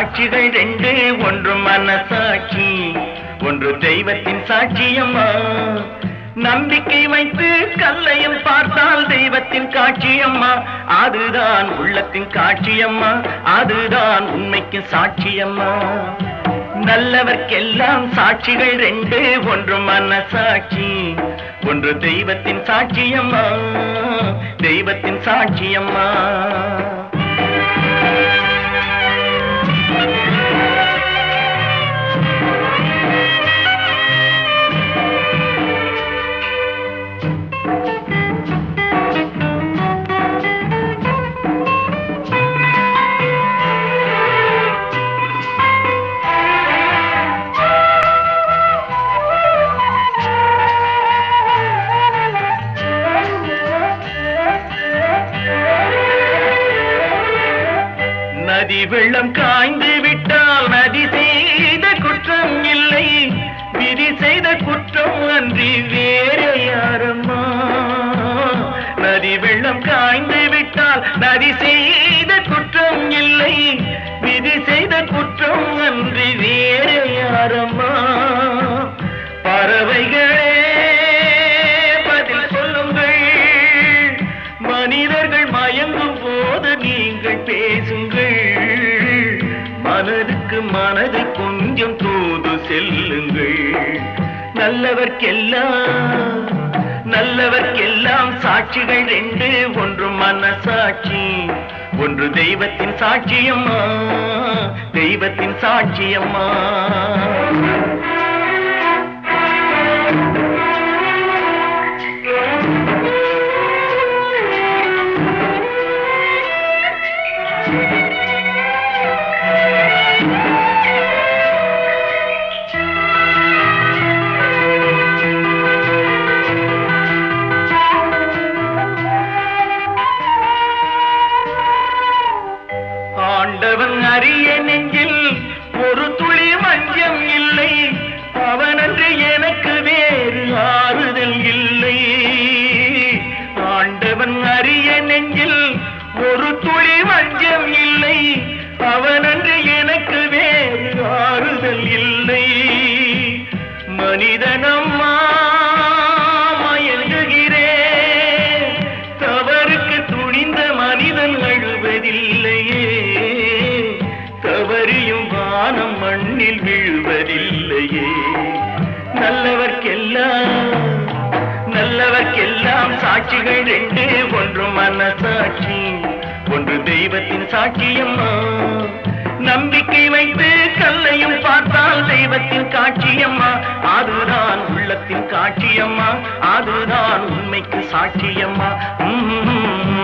சாட்சிகள் ரெண்டு ஒன்று மனசாட்சி ஒன்று தெய்வத்தின் சாட்சியம்மா நம்பிக்கை வைத்து கல்லையும் பார்த்தால் தெய்வத்தின் காட்சியம்மா அதுதான் உள்ளத்தின் காட்சியம்மா அதுதான் உண்மைக்கு சாட்சியம்மா நல்லவர்க்கெல்லாம் சாட்சிகள் ரெண்டு ஒன்று மனசாட்சி ஒன்று தெய்வத்தின் சாட்சியம்மா தெய்வத்தின் சாட்சியம்மா நதி வெள்ளம் காய்ந்து விட்டால் நதி செய்த குற்றம் இல்லை விதி செய்த குற்றம் அன்றி வேறு யாரம்மா நதி வெள்ளம் காய்ந்து விட்டால் நதி செய்த குற்றம் இல்லை விதி செய்த குற்றம் அன்றி வேறு யாரம்மா பறவைகளே பதில் சொல்லுங்கள் மனிதர்கள் மயங்கும் போது நீங்கள் பேசுங்கள் மனதுக்கு மனது கொஞ்சம் தூது செல்லுங்கள் நல்லவர்க்கெல்லாம் நல்லவர்க்கெல்லாம் சாட்சிகள் ரெண்டு ஒன்று மனசாட்சி ஒன்று தெய்வத்தின் சாட்சியம்மா தெய்வத்தின் சாட்சியம்மா ஆண்டவன் அரிய நெஞ்சில் ஒரு துளி வஞ்சம் இல்லை அவனன்று எனக்கு வேறு ஆறுதல் இல்லை ஆண்டவன் அரிய நெஞ்சில் ஒரு துளி வஞ்சம் இல்லை அவனன்று எனக்கு வேறு ஆறுதல் இல்லை மனிதனம்மா மயங்குகிறேன் தவறுக்கு துணிந்த மனிதன் அழுவதில்லையே தவறியும் வானம் மண்ணில் விழுவதில்லையே நல்லவர்க்கெல்லாம் நல்லவர்க்கெல்லாம் சாட்சிகள் ரெண்டு ஒன்று மனசாட்சி ஒன்று தெய்வத்தின் சாட்சியம்மா நம்பிக்கை வைத்து கல்லையும் பார்த்தால் தெய்வத்தின் காட்சியம்மா அதுதான் உள்ளத்தின் காட்சியம்மா அதுதான் உண்மைக்கு சாட்சியம்மா உம்